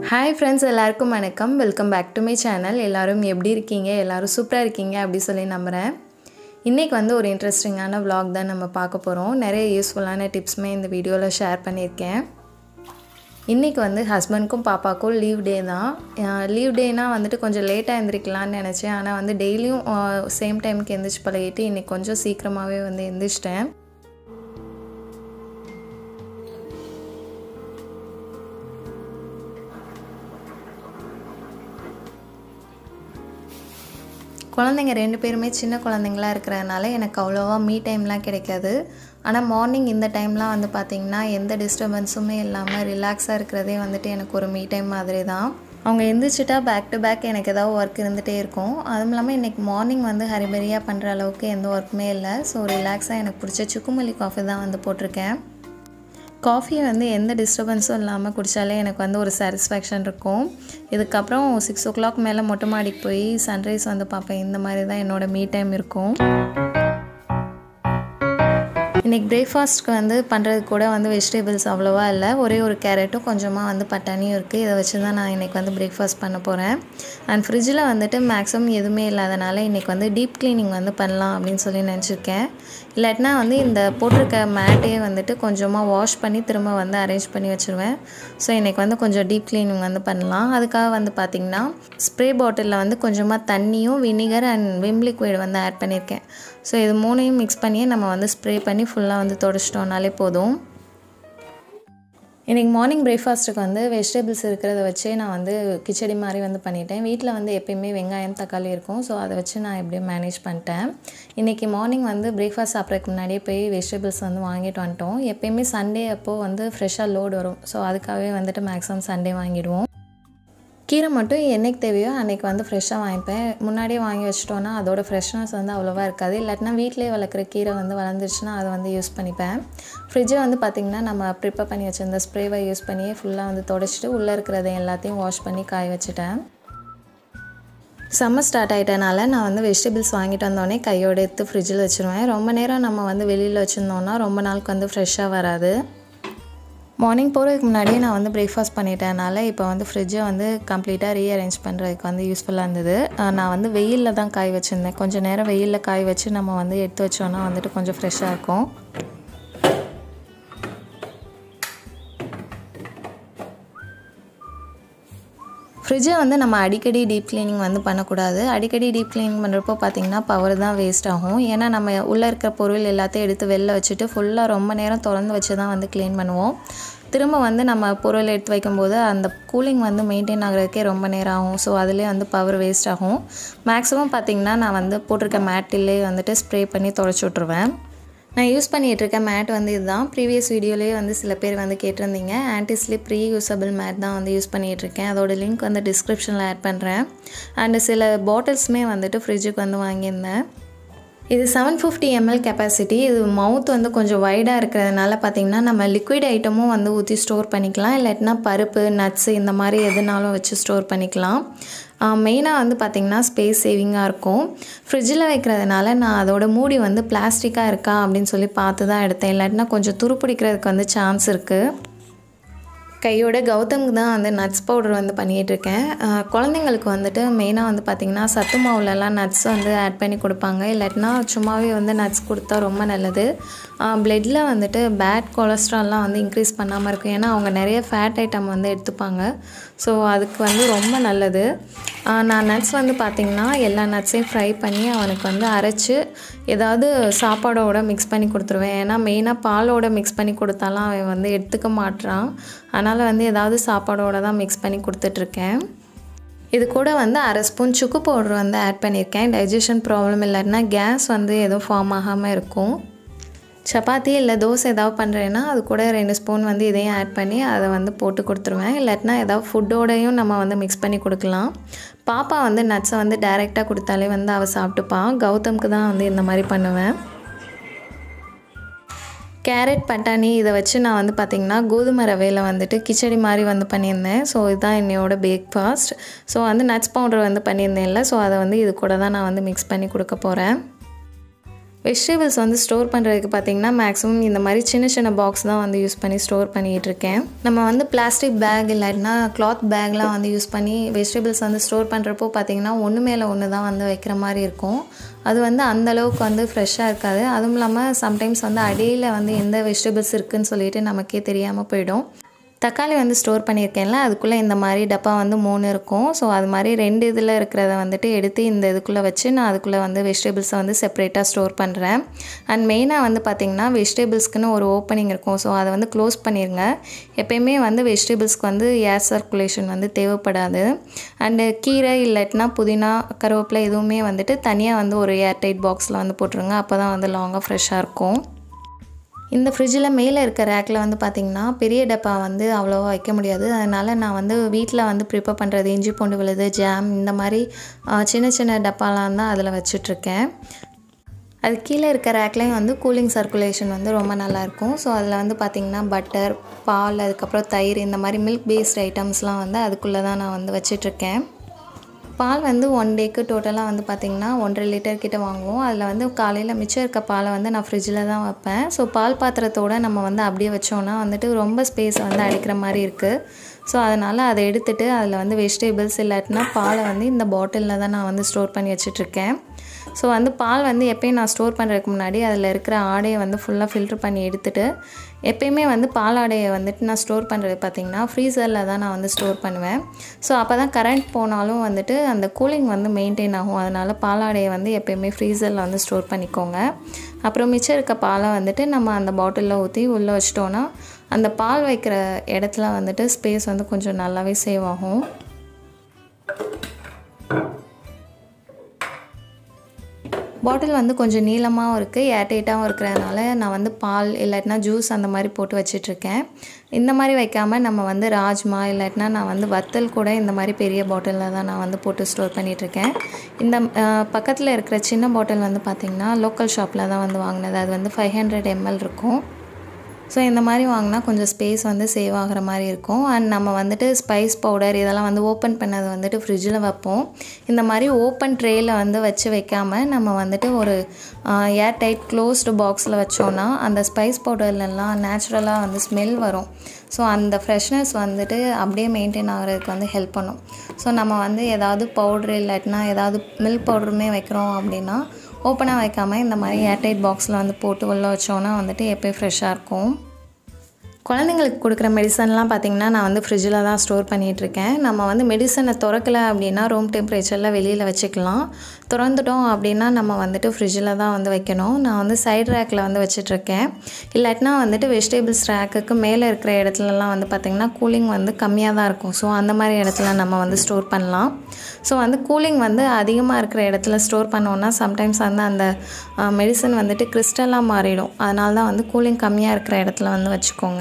hi friends எல்லாருக்கும் வணக்கம் welcome back to my channel எல்லோரும் எப்படி இருக்கீங்க எல்லோரும் சூப்பராக இருக்கீங்க அப்படி சொல்லி நம்புகிறேன் இன்றைக்கி வந்து ஒரு இன்ட்ரெஸ்டிங்கான vlog தான் நம்ம பார்க்க போகிறோம் நிறைய யூஸ்ஃபுல்லான டிப்ஸுமே இந்த வீடியோவில் ஷேர் பண்ணியிருக்கேன் இன்றைக்கி வந்து ஹஸ்பண்ட்க்கும் பாப்பாக்கும் லீவ் டே தான் லீவ் டேனால் வந்துட்டு கொஞ்சம் லேட்டாக எழுந்திரிக்கலான்னு நினச்சேன் ஆனால் வந்து டெய்லியும் சேம் டைமுக்கு எந்திரிச்சு பழகிட்டு இன்றைக்கி கொஞ்சம் சீக்கிரமாகவே வந்து எந்திரிச்சிட்டேன் குழந்தைங்க ரெண்டு பேருமே சின்ன குழந்தைங்களா இருக்கிறதுனால எனக்கு அவ்வளோவா மீ டைம்லாம் கிடைக்காது ஆனால் மார்னிங் இந்த டைம்லாம் வந்து பார்த்திங்கன்னா எந்த டிஸ்டர்பன்ஸுமே இல்லாமல் ரிலாக்ஸாக இருக்கிறதே வந்துட்டு எனக்கு ஒரு மீ டைம் மாதிரி தான் அவங்க எந்திரிச்சிட்டா பேக் டு பேக் எனக்கு ஏதாவது ஒர்க் இருந்துகிட்டே இருக்கும் அதுவும் இல்லாமல் இன்றைக்கி மார்னிங் வந்து ஹரிபரியாக பண்ணுற அளவுக்கு எந்த ஒர்க்குமே இல்லை ஸோ ரிலாக்ஸாக எனக்கு பிடிச்ச சுக்குமல்லி காஃபி தான் வந்து போட்டிருக்கேன் காஃபியை வந்து எந்த டிஸ்டர்பன்ஸும் இல்லாமல் குடித்தாலே எனக்கு வந்து ஒரு சாட்டிஸ்ஃபேக்ஷன் இருக்கும் இதுக்கப்புறம் சிக்ஸ் ஓ கிளாக் மேலே மொட்டை மாடிக்கு போய் சன்ரைஸ் வந்து பார்ப்பேன் இந்த மாதிரி தான் என்னோடய மீ டைம் இருக்கும் இன்றைக்கி பிரேக்ஃபாஸ்ட்க்கு வந்து பண்ணுறதுக்கு கூட வந்து வெஜிடபிள்ஸ் அவ்வளோவா இல்லை ஒரே ஒரு கேரட்டும் கொஞ்சமாக வந்து பட்டாணியும் இருக்குது இதை வச்சு தான் நான் இன்றைக்கி வந்து பிரேக்ஃபாஸ்ட் பண்ண போகிறேன் அண்ட் ஃப்ரிட்ஜில் வந்துட்டு மேக்ஸிமம் எதுவுமே இல்லாதனால இன்றைக்கி வந்து டீப் க்ளீனிங் வந்து பண்ணலாம் அப்படின்னு சொல்லி நினச்சிருக்கேன் இல்லாட்டினா வந்து இந்த போட்டிருக்க மேட்டையே வந்துட்டு கொஞ்சமாக வாஷ் பண்ணி திரும்ப வந்து அரேஞ்ச் பண்ணி வச்சுருவேன் ஸோ இன்றைக்கி வந்து கொஞ்சம் டீப் க்ளீனிங் வந்து பண்ணலாம் அதுக்காக வந்து பார்த்திங்கன்னா ஸ்ப்ரே பாட்டிலில் வந்து கொஞ்சமாக தண்ணியும் வினிகர் அண்ட் விம் லிக்விட் வந்து ஆட் பண்ணியிருக்கேன் ஸோ இது மூணையும் மிக்ஸ் பண்ணியே நம்ம வந்து ஸ்ப்ரே பண்ணி ஃபுல்லாக வந்து தொடச்சிட்டோம்னாலே போதும் இன்றைக்கி மார்னிங் பிரேக்ஃபாஸ்ட்டுக்கு வந்து வெஜிடபிள்ஸ் இருக்கிறத வச்சே நான் வந்து கிச்சடி மாதிரி வந்து பண்ணிட்டேன் வீட்டில் வந்து எப்பயுமே வெங்காயம் தக்காளி இருக்கும் ஸோ அதை வச்சு நான் எப்படியும் மேனேஜ் பண்ணிட்டேன் இன்றைக்கி மார்னிங் வந்து பிரேக்ஃபாஸ்ட் சாப்பிட்றதுக்கு முன்னாடியே போய் வெஜிடபிள்ஸ் வந்து வாங்கிட்டு வந்துட்டோம் எப்பயுமே சண்டே அப்போது வந்து ஃப்ரெஷ்ஷாக லோடு வரும் ஸோ அதுக்காகவே வந்துட்டு மேக்ஸிமம் சண்டே வாங்கிடுவோம் கீரை மட்டும் என்னைக்கு தேவையோ அன்றைக்கி வந்து ஃப்ரெஷ்ஷாக வாங்கிப்பேன் முன்னாடியே வாங்கி வச்சிட்டோன்னா அதோட ஃப்ரெஷ்னஸ் வந்து அவ்வளோவா இருக்காது இல்லாட்டினா வீட்டிலே வளர்க்குற கீரை வந்து வளர்ந்துருச்சுன்னா அதை வந்து யூஸ் பண்ணிப்பேன் ஃப்ரிட்ஜை வந்து பார்த்திங்கன்னா நம்ம ப்ரிப்பேர் பண்ணி வச்சுருந்த ஸ்ப்ரேவை யூஸ் பண்ணியே ஃபுல்லாக வந்து தொடச்சிட்டு உள்ளே இருக்கிறத எல்லாத்தையும் வாஷ் பண்ணி காய வச்சுட்டேன் சம்மர் ஸ்டார்ட் ஆகிட்டனால நான் வந்து வெஜிடபிள்ஸ் வாங்கிட்டு வந்தோடனே கையோடு எடுத்து ஃப்ரிட்ஜில் வச்சுருவேன் ரொம்ப நேரம் நம்ம வந்து வெளியில் வச்சுருந்தோன்னா ரொம்ப நாளுக்கு வந்து ஃப்ரெஷ்ஷாக வராது மார்னிங் போகிறதுக்கு முன்னாடியே நான் வந்து பிரேக்ஃபாஸ்ட் பண்ணிட்டேனால இப்போ வந்து ஃப்ரிட்ஜை வந்து கம்ப்ளீட்டாக ரீஅரேஞ்ச் பண்ணுறதுக்கு வந்து யூஸ்ஃபுல்லாக இருந்தது நான் வந்து வெயிலில் தான் காய் வச்சுருந்தேன் கொஞ்சம் நேரம் வெயிலில் காய் வச்சு நம்ம வந்து எடுத்து வச்சோன்னா வந்துட்டு கொஞ்சம் ஃப்ரெஷ்ஷாக இருக்கும் ஃப்ரிட்ஜை வந்து நம்ம அடிக்கடி டீப் க்ளீனிங் வந்து பண்ணக்கூடாது அடிக்கடி டீப் க்ளீனிங் பண்ணுறப்போ பார்த்திங்கன்னா பவர் தான் வேஸ்ட் ஆகும் ஏன்னா நம்ம உள்ளே இருக்க பொருள் எல்லாத்தையும் எடுத்து வெளில வச்சுட்டு ஃபுல்லாக ரொம்ப நேரம் திறந்து வச்சு தான் வந்து க்ளீன் பண்ணுவோம் திரும்ப வந்து நம்ம பொருள் எடுத்து வைக்கும்போது அந்த கூலிங் வந்து மெயின்டைன் ஆகிறதுக்கே ரொம்ப நேரம் ஆகும் ஸோ அதிலே வந்து பவர் வேஸ்ட் ஆகும் மேக்ஸிமம் பார்த்திங்கன்னா நான் வந்து போட்டிருக்க மேட்டிலே வந்துட்டு ஸ்ப்ரே பண்ணி தொடச்சி விட்ருவேன் நான் யூஸ் பண்ணிகிட்டு இருக்க மேட் வந்து இதுதான் ப்ரீவியஸ் வீடியோலேயே வந்து சில பேர் வந்து கேட்டிருந்தீங்க anti slip reusable mat தான் வந்து யூஸ் பண்ணிகிட்ருக்கேன் அதோட லிங்க் வந்து டிஸ்கிரிப்ஷனில் ஆட் பண்ணுறேன் அண்டு சில பாட்டில்ஸுமே வந்துட்டு ஃப்ரிட்ஜுக்கு வந்து வாங்கியிருந்தேன் இது செவன் ஃபிஃப்டி எம்எல் கெப்பாசிட்டி இது மவுத் வந்து கொஞ்சம் வைடாக இருக்கிறதுனால பார்த்திங்கன்னா நம்ம லிக்விட் ஐட்டமும் வந்து ஊற்றி ஸ்டோர் பண்ணிக்கலாம் இல்லாட்டினா பருப்பு நட்ஸு இந்த மாதிரி எதுனாலும் வச்சு ஸ்டோர் பண்ணிக்கலாம் மெயினாக வந்து பார்த்திங்கன்னா ஸ்பேஸ் சேவிங்காக இருக்கும் ஃப்ரிட்ஜில் வைக்கிறதுனால நான் அதோட மூடி வந்து பிளாஸ்டிக்காக இருக்கா அப்படின்னு சொல்லி பார்த்து தான் எடுத்தேன் இல்லாட்டினா கொஞ்சம் துருப்பிடிக்கிறதுக்கு வந்து சான்ஸ் இருக்குது கையோட கௌதமுக்கு தான் வந்து நட்ஸ் பவுடர் வந்து பண்ணிகிட்ருக்கேன் குழந்தைங்களுக்கு வந்துட்டு மெயினாக வந்து பார்த்திங்கன்னா சத்து மாவுலலாம் நட்ஸ் வந்து ஆட் பண்ணி கொடுப்பாங்க இல்லாட்டினா சும்மாவே வந்து நட்ஸ் கொடுத்தா ரொம்ப நல்லது ப்ளட்டில் வந்துட்டு பேட் கொலஸ்ட்ரால்லாம் வந்து இன்க்ரீஸ் பண்ணாமல் இருக்கும் ஏன்னா அவங்க நிறைய ஃபேட் ஐட்டம் வந்து எடுத்துப்பாங்க ஸோ அதுக்கு வந்து ரொம்ப நல்லது நான் நட்ஸ் வந்து பார்த்திங்கன்னா எல்லா நட்ஸையும் ஃப்ரை பண்ணி அவனுக்கு வந்து அரைச்சி ஏதாவது சாப்பாடோட மிக்ஸ் பண்ணி கொடுத்துருவேன் ஏன்னா மெயினாக பாலோட மிக்ஸ் பண்ணி கொடுத்தாலாம் அவன் வந்து எடுத்துக்க மாட்றான் அதனால் வந்து ஏதாவது சாப்பாடோட தான் மிக்ஸ் பண்ணி கொடுத்துட்ருக்கேன் இது கூட வந்து அரை ஸ்பூன் சுக்கு பவுடர் வந்து ஆட் பண்ணியிருக்கேன் டைஜஷன் ப்ராப்ளம் இல்லைன்னா கேஸ் வந்து எதுவும் ஃபார்ம் ஆகாமல் இருக்கும் சப்பாத்தி இல்லை தோசை ஏதாவது பண்ணுறேன்னா அது கூட ரெண்டு ஸ்பூன் வந்து இதையும் ஆட் பண்ணி அதை வந்து போட்டு கொடுத்துருவேன் இல்லாட்டினா ஏதாவது ஃபுட்டோடையும் நம்ம வந்து மிக்ஸ் பண்ணி கொடுக்கலாம் பாப்பா வந்து நட்ஸை வந்து டைரெக்டாக கொடுத்தாலே வந்து அவள் சாப்பிட்டுப்பான் கௌதம்க்கு தான் வந்து இந்த மாதிரி பண்ணுவேன் கேரட் பட்டாணி இதை வச்சு நான் வந்து பார்த்திங்கன்னா கோதுமை ரவையில் வந்துட்டு கிச்சடி மாதிரி வந்து பண்ணியிருந்தேன் ஸோ இதுதான் என்னையோட பிரேக்ஃபாஸ்ட் ஸோ வந்து நட்ஸ் பவுடர் வந்து பண்ணியிருந்தேன்ல ஸோ அதை வந்து இது கூட தான் நான் வந்து மிக்ஸ் பண்ணி கொடுக்க போகிறேன் வெஜிடபிள்ஸ் வந்து ஸ்டோர் பண்ணுறதுக்கு பார்த்திங்கன்னா மேக்ஸிமம் இந்த மாதிரி சின்ன சின்ன பாக்ஸ் தான் வந்து யூஸ் பண்ணி ஸ்டோர் பண்ணிகிட்டு இருக்கேன் நம்ம வந்து பிளாஸ்டிக் பேக் இல்லாட்டினா கிளாத் பேக்லாம் வந்து யூஸ் பண்ணி வெஜிடபிள்ஸ் வந்து ஸ்டோர் பண்ணுறப்போ பார்த்திங்கன்னா ஒன்று மேலே ஒன்று தான் வந்து வைக்கிற மாதிரி இருக்கும் அது வந்து அந்த அளவுக்கு வந்து ஃப்ரெஷ்ஷாக இருக்காது அதுவும் இல்லாமல் சம்டைம்ஸ் வந்து அடியில் வந்து எந்த வெஜிடபிள்ஸ் இருக்குதுன்னு சொல்லிட்டு நமக்கே தெரியாமல் போயிடும் தக்காளி வந்து ஸ்டோர் பண்ணியிருக்கேன்ல அதுக்குள்ளே இந்த மாதிரி டப்பா வந்து மூணு இருக்கும் ஸோ அது மாதிரி ரெண்டு இதில் இருக்கிறத வந்துட்டு எடுத்து இந்த இதுக்குள்ளே வச்சு நான் அதுக்குள்ளே வந்து வெஜிடபிள்ஸை வந்து செப்பரேட்டாக ஸ்டோர் பண்ணுறேன் அண்ட் மெயினாக வந்து பார்த்திங்கன்னா வெஜிடபிள்ஸ்க்குன்னு ஒரு ஓப்பனிங் இருக்கும் ஸோ அதை வந்து க்ளோஸ் பண்ணிடுங்க எப்பயுமே வந்து வெஜிடபிள்ஸ்க்கு வந்து ஏர் சர்க்குலேஷன் வந்து தேவைப்படாது அண்டு கீரை இல்லாட்டினா புதினா கருவேப்பிலை எதுவுமே வந்துட்டு தனியாக வந்து ஒரு ஏர் டைட் பாக்ஸில் வந்து போட்டுருங்க அப்போ தான் வந்து லாங்காக ஃப்ரெஷ்ஷாக இருக்கும் இந்த ஃப்ரிட்ஜில் மேலே இருக்க ரேக்கில் வந்து பார்த்திங்கன்னா பெரிய டப்பா வந்து அவ்வளோவா வைக்க முடியாது அதனால் நான் வந்து வீட்டில் வந்து ப்ரிப்பேர் பண்ணுறது இஞ்சி பூண்டு விழுது ஜாம் இந்த மாதிரி சின்ன சின்ன டப்பாலாம் தான் அதில் வச்சிட்ருக்கேன் அது கீழே இருக்க ரேக்லேயும் வந்து கூலிங் சர்க்குலேஷன் வந்து ரொம்ப நல்லாயிருக்கும் ஸோ அதில் வந்து பார்த்திங்கன்னா பட்டர் பால் அதுக்கப்புறம் தயிர் இந்த மாதிரி மில்க் பேஸ்ட் ஐட்டம்ஸ்லாம் வந்து அதுக்குள்ளே தான் நான் வந்து வச்சிட்ருக்கேன் பால் வந்து ஒன் டேக்கு டோட்டலாக வந்து பார்த்திங்கன்னா ஒன்றரை லிட்டர் கிட்ட வாங்குவோம் அதில் வந்து காலையில் மிச்சம் இருக்க பாலை வந்து நான் ஃப்ரிட்ஜில் தான் வைப்பேன் ஸோ பால் பாத்திரத்தோடு நம்ம வந்து அப்படியே வச்சோன்னா வந்துட்டு ரொம்ப ஸ்பேஸ் வந்து அடிக்கிற மாதிரி இருக்குது ஸோ அதனால் அதை எடுத்துகிட்டு அதில் வந்து வெஜிடபிள்ஸ் இல்லாட்டினா பாலை வந்து இந்த பாட்டிலில் தான் நான் வந்து ஸ்டோர் பண்ணி வச்சிட்ருக்கேன் ஸோ வந்து பால் வந்து எப்பயும் நான் ஸ்டோர் பண்ணுறதுக்கு முன்னாடி அதில் இருக்கிற ஆடையை வந்து ஃபுல்லாக ஃபில்ட்ரு பண்ணி எடுத்துகிட்டு எப்பயுமே வந்து பால் ஆடையை வந்துட்டு நான் ஸ்டோர் பண்ணுறது பார்த்திங்கன்னா ஃப்ரீசரில் தான் நான் வந்து ஸ்டோர் பண்ணுவேன் ஸோ அப்போ தான் கரண்ட் போனாலும் வந்துட்டு அந்த கூலிங் வந்து மெயின்டைன் ஆகும் அதனால் பாலாடையை வந்து எப்பயுமே ஃப்ரீசரில் வந்து ஸ்டோர் பண்ணிக்கோங்க அப்புறம் மிச்சம் இருக்க பாலை வந்துட்டு நம்ம அந்த பாட்டிலில் ஊற்றி உள்ளே வச்சிட்டோன்னா அந்த பால் வைக்கிற இடத்துல வந்துட்டு ஸ்பேஸ் வந்து கொஞ்சம் நல்லாவே சேவ் ஆகும் பாட்டில் வந்து கொஞ்சம் நீளமாகவும் இருக்குது ஏர்டைட்டாகவும் இருக்கிறதுனால நான் வந்து பால் இல்லாட்டினா ஜூஸ் அந்த மாதிரி போட்டு வச்சிட்ருக்கேன் இந்த மாதிரி வைக்காமல் நம்ம வந்து ராஜ்மா இல்லாட்டினா நான் வந்து வத்தல் கூட இந்த மாதிரி பெரிய பாட்டிலில் தான் நான் வந்து போட்டு ஸ்டோர் பண்ணிகிட்ருக்கேன் இந்த பக்கத்தில் இருக்கிற சின்ன பாட்டில் வந்து பார்த்திங்கன்னா லோக்கல் ஷாப்பில் தான் வந்து வாங்கினது அது வந்து ஃபைவ் ஹண்ட்ரட் எம்எல் இருக்கும் ஸோ இந்த மாதிரி வாங்கினா கொஞ்சம் ஸ்பேஸ் வந்து சேவ் ஆகிற மாதிரி இருக்கும் அண்ட் நம்ம வந்துட்டு ஸ்பைஸ் பவுடர் இதெல்லாம் வந்து ஓப்பன் பண்ணது வந்துட்டு ஃப்ரிட்ஜில் வைப்போம் இந்த மாதிரி ஓப்பன் ட்ரேயில் வந்து வச்சு வைக்காமல் நம்ம வந்துட்டு ஒரு ஏர் டைட் க்ளோஸ்டு பாக்ஸில் வச்சோன்னா அந்த ஸ்பைஸ் பவுடர்லலாம் நேச்சுரலாக வந்து ஸ்மெல் வரும் ஸோ அந்த ஃப்ரெஷ்னஸ் வந்துட்டு அப்படியே மெயின்டைன் ஆகிறதுக்கு வந்து ஹெல்ப் பண்ணும் ஸோ நம்ம வந்து ஏதாவது பவுட்ரு இல்லாட்டினா ஏதாவது மில்க் பவுடருமே வைக்கிறோம் அப்படின்னா ஓப்பனாக வைக்காமல் இந்த மாதிரி ஏர்டைட் பாக்ஸில் வந்து போட்டு உள்ள வச்சோன்னா வந்துட்டு எப்போயும் ஃப்ரெஷ்ஷாக இருக்கும் குழந்தைங்களுக்கு கொடுக்குற மெடிசன்லாம் பார்த்திங்கன்னா நான் வந்து ஃப்ரிட்ஜில் தான் ஸ்டோர் பண்ணிகிட்ருக்கேன் நம்ம வந்து மெடிசனை திறக்கல அப்படின்னா ரூம் டெம்பரேச்சரில் வெளியில் வச்சுக்கலாம் திறந்துட்டோம் அப்படின்னா நம்ம வந்துட்டு ஃப்ரிட்ஜில் தான் வந்து வைக்கணும் நான் வந்து சைடு ரேக்கில் வந்து வச்சிட்ருக்கேன் இல்லாட்டினா வந்துட்டு வெஜிடபிள்ஸ் ரேக்குக்கு மேலே இருக்கிற இடத்துலலாம் வந்து பார்த்திங்கன்னா கூலிங் வந்து கம்மியாக தான் இருக்கும் ஸோ அந்த மாதிரி இடத்துல நம்ம வந்து ஸ்டோர் பண்ணலாம் ஸோ வந்து கூலிங் வந்து அதிகமாக இருக்கிற இடத்துல ஸ்டோர் பண்ணோன்னா சம்டைம்ஸ் வந்து அந்த மெடிசன் வந்துட்டு கிறிஸ்டலாக மாறிடும் அதனால தான் வந்து கூலிங் கம்மியாக இருக்கிற இடத்துல வந்து வச்சுக்கோங்க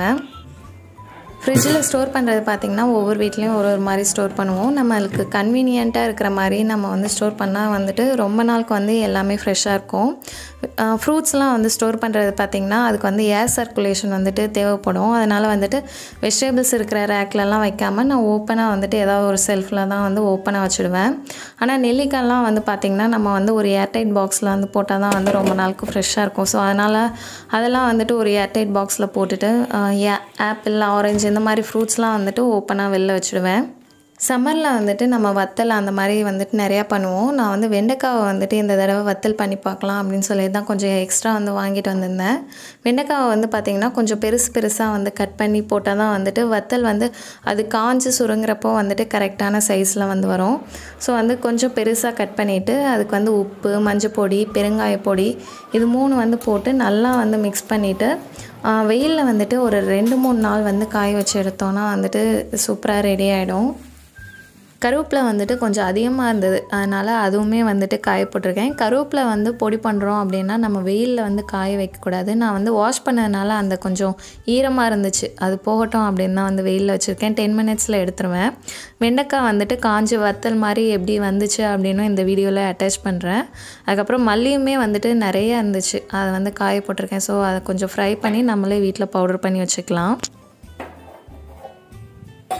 ஃப்ரிட்ஜில் ஸ்டோர் பண்ணுறது பார்த்திங்கன்னா ஒவ்வொரு வீட்லேயும் ஒரு ஒரு மாதிரி ஸ்டோர் பண்ணுவோம் நம்மளுக்கு கன்வீனியண்ட்டாக இருக்கிற மாதிரி நம்ம வந்து ஸ்டோர் பண்ணால் வந்துட்டு ரொம்ப நாளுக்கு வந்து எல்லாமே ஃப்ரெஷ்ஷாக இருக்கும் ஃப்ரூட்ஸ்லாம் வந்து ஸ்டோர் பண்ணுறது பார்த்திங்கன்னா அதுக்கு வந்து ஏர் சர்க்குலேஷன் வந்துட்டு தேவைப்படும் அதனால் வந்துட்டு வெஜிடபிள்ஸ் இருக்கிற ரேக்லலாம் வைக்காமல் நான் ஓப்பனாக வந்துட்டு ஏதாவது ஒரு செல்ஃபில் தான் வந்து ஓப்பனாக வச்சுடுவேன் ஆனால் நெல்லிக்காய்லாம் வந்து பார்த்திங்கன்னா நம்ம வந்து ஒரு ஏர்டைட் பாக்ஸில் வந்து போட்டால் தான் வந்து ரொம்ப நாளுக்கு ஃப்ரெஷ்ஷாக இருக்கும் ஸோ அதனால் அதெல்லாம் வந்துட்டு ஒரு ஏர்டைட் பாக்ஸில் போட்டுட்டு ஆப்பிள் ஆரஞ்சு இந்த மாதிரி ஃப்ரூட்ஸ்லாம் வந்துட்டு ஓப்பனாக வெளில வச்சுடுவேன் சம்மரில் வந்துட்டு நம்ம வத்தல் அந்த மாதிரி வந்துட்டு நிறையா பண்ணுவோம் நான் வந்து வெண்டைக்காவை வந்துட்டு இந்த தடவை வத்தல் பண்ணி பார்க்கலாம் அப்படின்னு சொல்லி தான் கொஞ்சம் எக்ஸ்ட்ரா வந்து வாங்கிட்டு வந்திருந்தேன் வெண்டைக்காவை வந்து பார்த்திங்கன்னா கொஞ்சம் பெருசு பெருசாக வந்து கட் பண்ணி போட்டால் தான் வந்துட்டு வத்தல் வந்து அது காஞ்சு சுருங்குறப்போ வந்துட்டு கரெக்டான சைஸில் வந்து வரும் ஸோ வந்து கொஞ்சம் பெருசாக கட் பண்ணிவிட்டு அதுக்கு வந்து உப்பு மஞ்சள் பொடி பெருங்காய பொடி இது மூணு வந்து போட்டு நல்லா வந்து மிக்ஸ் பண்ணிவிட்டு வெயிலில் வந்துட்டு ஒரு ரெண்டு மூணு நாள் வந்து காய வச்சு எடுத்தோன்னா வந்துட்டு சூப்பராக ரெடி ஆகிடும் கருவேப்பிலை வந்துட்டு கொஞ்சம் அதிகமாக இருந்தது அதனால் அதுவுமே வந்துட்டு காய போட்டிருக்கேன் கருவேப்பிலை வந்து பொடி பண்ணுறோம் அப்படின்னா நம்ம வெயிலில் வந்து காய வைக்கக்கூடாது நான் வந்து வாஷ் பண்ணதுனால அந்த கொஞ்சம் ஈரமாக இருந்துச்சு அது போகட்டும் அப்படின்னு தான் வந்து வெயிலில் வச்சுருக்கேன் டென் மினிட்ஸில் எடுத்துருவேன் வெண்டைக்காய் வந்துட்டு காஞ்சி வத்தல் மாதிரி எப்படி வந்துச்சு அப்படின்னு இந்த வீடியோவில் அட்டாச் பண்ணுறேன் அதுக்கப்புறம் மல்லியுமே வந்துட்டு நிறைய இருந்துச்சு அதை வந்து காய போட்டிருக்கேன் ஸோ அதை கொஞ்சம் ஃப்ரை பண்ணி நம்மளே வீட்டில் பவுடர் பண்ணி வச்சுக்கலாம்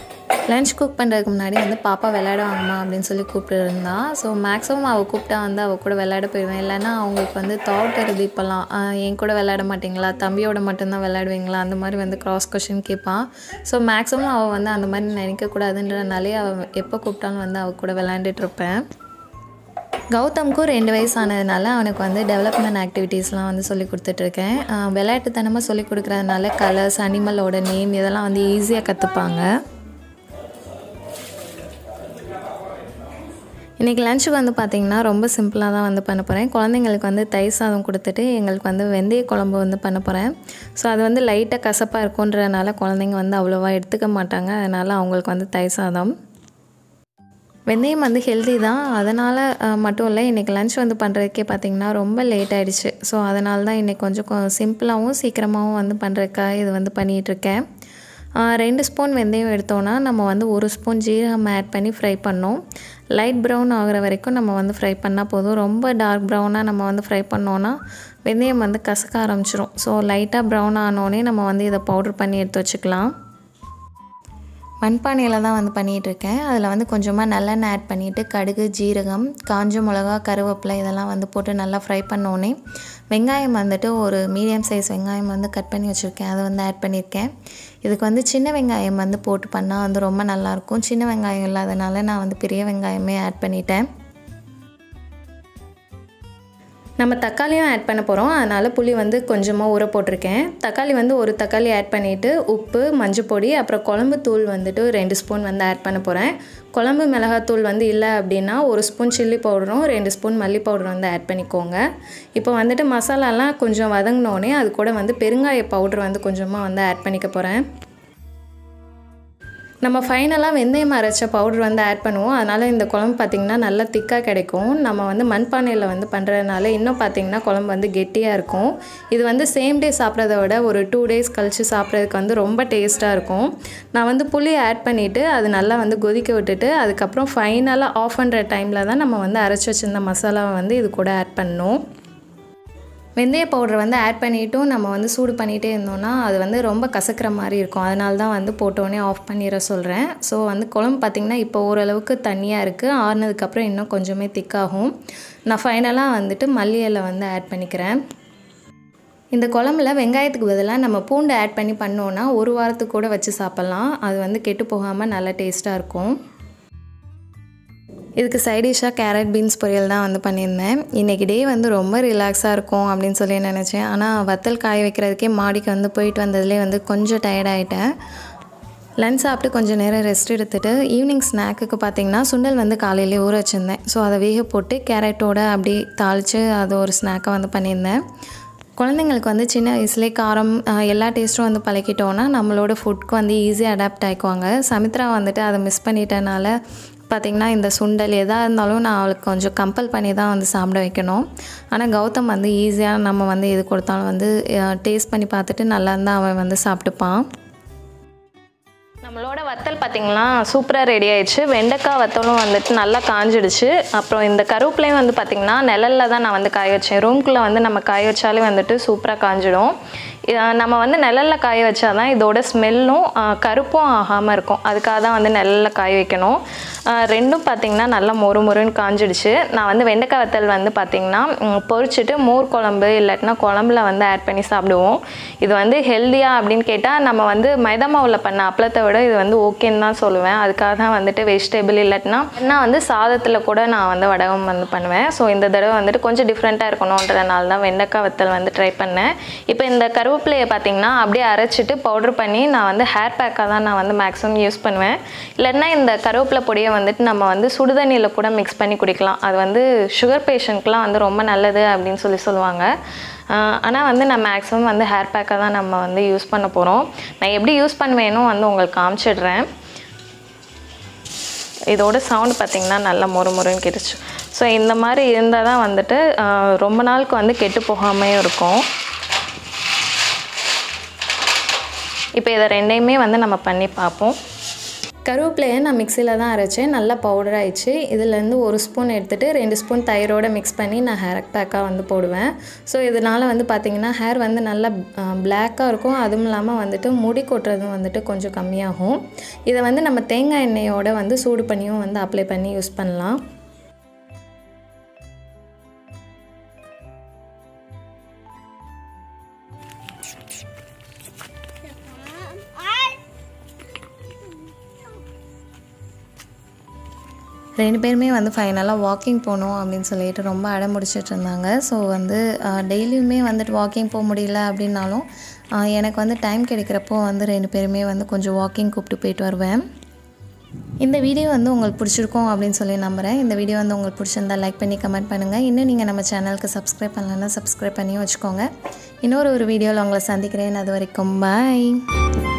லன்ச் குக் பண்ணுறதுக்கு முன்னாடி வந்து பாப்பா விளையாடுவாங்கம்மா அப்படின்னு சொல்லி கூப்பிட்டு இருந்தா ஸோ மேக்ஸிமம் அவள் கூப்பிட்டா வந்து அவள் கூட விளையாட போயிடுவேன் இல்லைன்னா அவங்களுக்கு வந்து தாட் வருது இப்போல்லாம் ஆஹ் என் கூட விளையாட மாட்டீங்களா தம்பியோட மட்டும்தான் விளையாடுவீங்களா அந்த மாதிரி வந்து கிராஸ் கொஷின் கேட்பான் ஸோ மேக்ஸிமம் அவள் வந்து அந்த மாதிரி நினைக்கக்கூடாதுன்றனாலே அவள் எப்போ கூப்பிட்டாலும் வந்து அவள் கூட விளையாண்டுட்டு இருப்பேன் கௌதம்க்கும் ரெண்டு வயசு ஆனதுனால அவனுக்கு வந்து டெவலப்மெண்ட் ஆக்டிவிட்டீஸ்லாம் வந்து சொல்லி கொடுத்துட்ருக்கேன் ஆஹ் விளையாட்டுத்தனமாக சொல்லி கொடுக்குறதுனால கலர்ஸ் அனிமலோட நேம் இதெல்லாம் வந்து ஈஸியாக கற்றுப்பாங்க இன்றைக்கி லஞ்சுக்கு வந்து பார்த்திங்கன்னா ரொம்ப சிம்பிளாக தான் வந்து பண்ண போகிறேன் குழந்தைங்களுக்கு வந்து தயிர் சாதம் கொடுத்துட்டு எங்களுக்கு வந்து வெந்தய குழம்பு வந்து பண்ண போகிறேன் ஸோ அது வந்து லைட்டாக கசப்பாக இருக்குன்றதுனால குழந்தைங்க வந்து அவ்வளோவா எடுத்துக்க மாட்டாங்க அதனால் அவங்களுக்கு வந்து தயிர் சாதம் வெந்தயம் வந்து ஹெல்தி தான் அதனால் அஹ், மட்டும் இல்லை இன்றைக்கி லஞ்ச் வந்து பண்ணுறதுக்கே பார்த்திங்கன்னா ரொம்ப லேட் ஆகிடுச்சு ஸோ அதனால தான் இன்றைக்கி கொஞ்சம் கொ- சிம்பிளாகவும் சீக்கிரமாகவும் வந்து பண்ணுறதுக்காக இது வந்து பண்ணிகிட்ருக்கேன் ரெண்டு ஸ்பூன் வெந்தயம் எடுத்தோன்னா நம்ம வந்து ஒரு ஸ்பூன் ஜீரகம் ஆட் பண்ணி ஃப்ரை பண்ணோம் லைட் ப்ரௌன் ஆகுற வரைக்கும் நம்ம வந்து ஃப்ரை பண்ணால் போதும் ரொம்ப டார்க் ப்ரௌனாக நம்ம வந்து ஃப்ரை பண்ணோன்னா வெந்தயம் வந்து கசக்க ஆரம்பிச்சிரும் ஸோ லைட்டாக ப்ரௌன் ஆனோடனே நம்ம வந்து இதை பவுடர் பண்ணி எடுத்து வச்சுக்கலாம் மண்பானையில் தான் வந்து பண்ணிகிட்டு இருக்கேன் அதில் வந்து கொஞ்சமாக நல்லெண்ணெய் ஆட் பண்ணிவிட்டு கடுகு ஜீரகம் காஞ்ச மிளகா கருவேப்பிலை இதெல்லாம் வந்து போட்டு நல்லா ஃப்ரை பண்ணோன்னே வெங்காயம் வந்துட்டு ஒரு மீடியம் சைஸ் வெங்காயம் வந்து கட் பண்ணி வச்சுருக்கேன் அதை வந்து ஆட் பண்ணியிருக்கேன் இதுக்கு வந்து சின்ன வெங்காயம் வந்து போட்டு பண்ணால் வந்து ரொம்ப நல்லாயிருக்கும் சின்ன வெங்காயம் இல்லாதனால நான் வந்து பெரிய வெங்காயமே ஆட் பண்ணிட்டேன் நம்ம தக்காளியும் ஆட் பண்ண போகிறோம் அதனால் புளி வந்து கொஞ்சமாக ஊற போட்டிருக்கேன் தக்காளி வந்து ஒரு தக்காளி ஆட் பண்ணிவிட்டு உப்பு மஞ்சள் பொடி அப்புறம் குழம்பு தூள் வந்துட்டு ரெண்டு ஸ்பூன் வந்து ஆட் பண்ண போகிறேன் குழம்பு மிளகாத்தூள் வந்து இல்லை அப்படின்னா ஒரு ஸ்பூன் சில்லி பவுடரும் ரெண்டு ஸ்பூன் மல்லி பவுடரும் வந்து ஆட் பண்ணிக்கோங்க இப்போ வந்துட்டு மசாலாலாம் கொஞ்சம் வதங்கினோடனே அது கூட வந்து பெருங்காய பவுடர் வந்து கொஞ்சமாக வந்து ஆட் பண்ணிக்க போகிறேன் நம்ம ஃபைனலாக வெந்தயம் அரைச்ச பவுடர் வந்து ஆட் பண்ணுவோம் அதனால் இந்த குழம்பு பார்த்திங்கன்னா நல்லா திக்காக கிடைக்கும் நம்ம வந்து மண்பானையில் வந்து பண்ணுறதுனால இன்னும் பார்த்திங்கன்னா குழம்பு வந்து கெட்டியாக இருக்கும் இது வந்து சேம் டே சாப்பிட்றத விட ஒரு டூ டேஸ் கழித்து சாப்பிட்றதுக்கு வந்து ரொம்ப டேஸ்ட்டாக இருக்கும் நான் வந்து புளி ஆட் பண்ணிவிட்டு அது நல்லா வந்து கொதிக்க விட்டுட்டு அதுக்கப்புறம் ஃபைனலாக ஆஃப் பண்ணுற டைமில் தான் நம்ம வந்து அரைச்சி வச்சிருந்த மசாலாவை வந்து இது கூட ஆட் பண்ணணும் வெந்தய பவுடர் வந்து ஆட் பண்ணிட்டும் நம்ம வந்து சூடு பண்ணிகிட்டே இருந்தோம்னா அது வந்து ரொம்ப கசக்கிற மாதிரி இருக்கும் அதனால தான் வந்து போட்டோடனே ஆஃப் பண்ணிட சொல்கிறேன் ஸோ வந்து குழம்பு பார்த்திங்கன்னா இப்போ ஓரளவுக்கு தண்ணியாக இருக்குது ஆறுனதுக்கப்புறம் இன்னும் கொஞ்சமே திக்காகும் நான் ஃபைனலாக வந்துட்டு மல்லி இலை வந்து ஆட் பண்ணிக்கிறேன் இந்த குழம்புல வெங்காயத்துக்கு பதிலாக நம்ம பூண்டு ஆட் பண்ணி பண்ணோன்னா ஒரு வாரத்துக்கு கூட வச்சு சாப்பிட்லாம் அது வந்து கெட்டு போகாமல் நல்லா டேஸ்ட்டாக இருக்கும் இதுக்கு சைடிஷாக கேரட் பீன்ஸ் பொரியல் தான் வந்து பண்ணியிருந்தேன் இன்றைக்கி டே வந்து ரொம்ப ரிலாக்ஸாக இருக்கும் அப்படின்னு சொல்லி நினச்சேன் ஆனால் வத்தல் காய வைக்கிறதுக்கே மாடிக்கு வந்து போயிட்டு வந்ததுலேயே வந்து கொஞ்சம் tired ஆயிட்டேன் லஞ்ச் சாப்பிட்டு கொஞ்சம் நேரம் ரெஸ்ட் எடுத்துகிட்டு ஈவினிங் ஸ்நாக்குக்கு பார்த்தீங்கன்னா சுண்டல் வந்து காலையிலே ஊற வச்சுருந்தேன் ஸோ அதை வேக போட்டு கேரட்டோட அப்படி தாளித்து அது ஒரு ஸ்நாக்கை வந்து பண்ணியிருந்தேன் குழந்தைங்களுக்கு வந்து சின்ன வயசுலேயே காரம் ஆஹ், எல்லா டேஸ்ட்டும் வந்து பழக்கிட்டோன்னா நம்மளோட ஃபுட்க்கு வந்து ஈஸியாக அடாப்ட் ஆகிக்குவாங்க சமித்ரா வந்துட்டு அதை மிஸ் பண்ணிட்டனால பார்த்திங்கன்னா இந்த சுண்டல் எதாக இருந்தாலும் நான் அவளுக்கு கொஞ்சம் கம்பல் பண்ணி தான் வந்து சாப்பிட வைக்கணும் ஆனால் கௌதம் வந்து ஈஸியாக நம்ம வந்து எது கொடுத்தாலும் வந்து டேஸ்ட் பண்ணி பார்த்துட்டு நல்லா இருந்தால் அவன் வந்து சாப்பிட்டுப்பான் நம்மளோட வத்தல் பார்த்திங்கன்னா சூப்பராக ரெடி ஆயிடுச்சு வெண்டைக்காய் வத்தலும் வந்துட்டு நல்லா காஞ்சிடுச்சு அப்புறம் இந்த கருவேப்பிலையும் வந்து பார்த்திங்கன்னா நிழல்ல தான் நான் வந்து காய வச்சேன் ரூம்குள்ளே வந்து நம்ம காய வச்சாலே வந்துட்டு சூப்பராக காஞ்சிடும் இத- நம்ம வந்து நிழல்ல காய வச்சாதான் இதோட ஸ்மெல்லும் கருப்பும் ஆகாமல் இருக்கும் அதுக்காக தான் வந்து நிழல்ல காய வைக்கணும் ஆஹ் ரெண்டும் பார்த்திங்கன்னா நல்லா மொறு மொறுன்னு காஞ்சிடுச்சு நான் வந்து வெண்டைக்காய் வத்தல் வந்து பார்த்திங்கன்னா ம், பொரிச்சிட்டு மோர் குழம்பு இல்லாட்டினா குழம்புல வந்து ஆட் பண்ணி சாப்பிடுவோம் இது வந்து ஹெல்த்தியா அப்படின்னு கேட்டால் நம்ம வந்து மைதா மாவில் பண்ண அப்பளத்தை விட இது வந்து ஓகேன்னு தான் சொல்லுவேன் அதுக்காக தான் வந்துட்டு வெஜிடபிள் இல்லாட்டினா நான் வந்து சாதத்தில் கூட நான் வந்து வடகம் வந்து பண்ணுவேன் ஸோ இந்த தடவை வந்துட்டு கொஞ்சம் டிஃப்ரெண்ட்டாக இருக்கணுன்றதுனால தான் வெண்டைக்காய் வத்தல் வந்து ட்ரை பண்ணேன் இப்போ இந்த கருவேப்பிலையை பார்த்தீங்கன்னா அப்படியே அரைச்சிட்டு பவுடர் பண்ணி நான் வந்து ஹேர் பேக்காக தான் நான் வந்து மேக்ஸிமம் யூஸ் பண்ணுவேன் இல்லைன்னா இந்த கருவேப்பிலை பொடியை வந்துட்டு நம்ம வந்து சுடுதண்ணியில் கூட மிக்ஸ் பண்ணி குடிக்கலாம் அது வந்து சுகர் பேஷண்ட்க்குலாம் வந்து ரொம்ப நல்லது அப்படின்னு சொல்லி சொல்லுவாங்க ஆனால் வந்து நான் மேக்ஸிமம் வந்து ஹேர் பேக்காக தான் நம்ம வந்து யூஸ் பண்ண போகிறோம் நான் எப்படி யூஸ் பண்ணுவேனும் வந்து உங்களுக்கு காமிச்சிடுறேன் இதோட சவுண்ட் பார்த்திங்கன்னா நல்லா மொறு மொறுன்னு கேட்டுச்சு ஸோ இந்த மாதிரி இருந்தால் தான் வந்துட்டு ஆஹ், ரொம்ப நாளுக்கு வந்து கெட்டு போகாமையும் இருக்கும் இப்போ இதை ரெண்டையுமே வந்து நம்ம பண்ணி பார்ப்போம் கருவேப்பிலையை நான் மிக்சியில் தான் அரைச்சேன் நல்லா பவுடர் ஆயிடுச்சு இதுலேருந்து ஒரு ஸ்பூன் எடுத்துகிட்டு ரெண்டு ஸ்பூன் தயிரோடு மிக்ஸ் பண்ணி நான் ஹேர் பேக்காக வந்து போடுவேன் ஸோ இதனால் வந்து பார்த்திங்கன்னா ஹேர் வந்து நல்லா பிளாக்காக இருக்கும் அதுவும் இல்லாமல் வந்துட்டு முடி கொட்டுறதும் வந்துட்டு கொஞ்சம் கம்மியாகும் இதை வந்து நம்ம தேங்காய் எண்ணெயோட வந்து சூடு பண்ணியும் வந்து அப்ளை பண்ணி யூஸ் பண்ணலாம் ரெண்டு பேருமே வந்து ஃபைனலாக வாக்கிங் போகணும் அப்படின்னு சொல்லிட்டு ரொம்ப அடம் முடிச்சிட்டு இருந்தாங்க ஸோ வந்து டெய்லியுமே வந்துட்டு வாக்கிங் போக முடியல அப்படின்னாலும் ஆஹ் எனக்கு வந்து டைம் கிடைக்கிறப்போ வந்து ரெண்டு பேருமே வந்து கொஞ்சம் வாக்கிங் கூப்பிட்டு போயிட்டு வருவேன் இந்த வீடியோ வந்து உங்களுக்கு பிடிச்சிருக்கும் அப்படின்னு சொல்லி நம்புகிறேன் இந்த வீடியோ வந்து உங்களுக்கு பிடிச்சிருந்தா லைக் பண்ணி கமெண்ட் பண்ணுங்கள் இன்னும் நீங்கள் நம்ம சேனலுக்கு சப்ஸ்கிரைப் பண்ணலன்னா சப்ஸ்கிரைப் பண்ணி வச்சுக்கோங்க இன்னொரு ஒரு வீடியோவில் உங்களை சந்திக்கிறேன் அது வரைக்கும் பாய்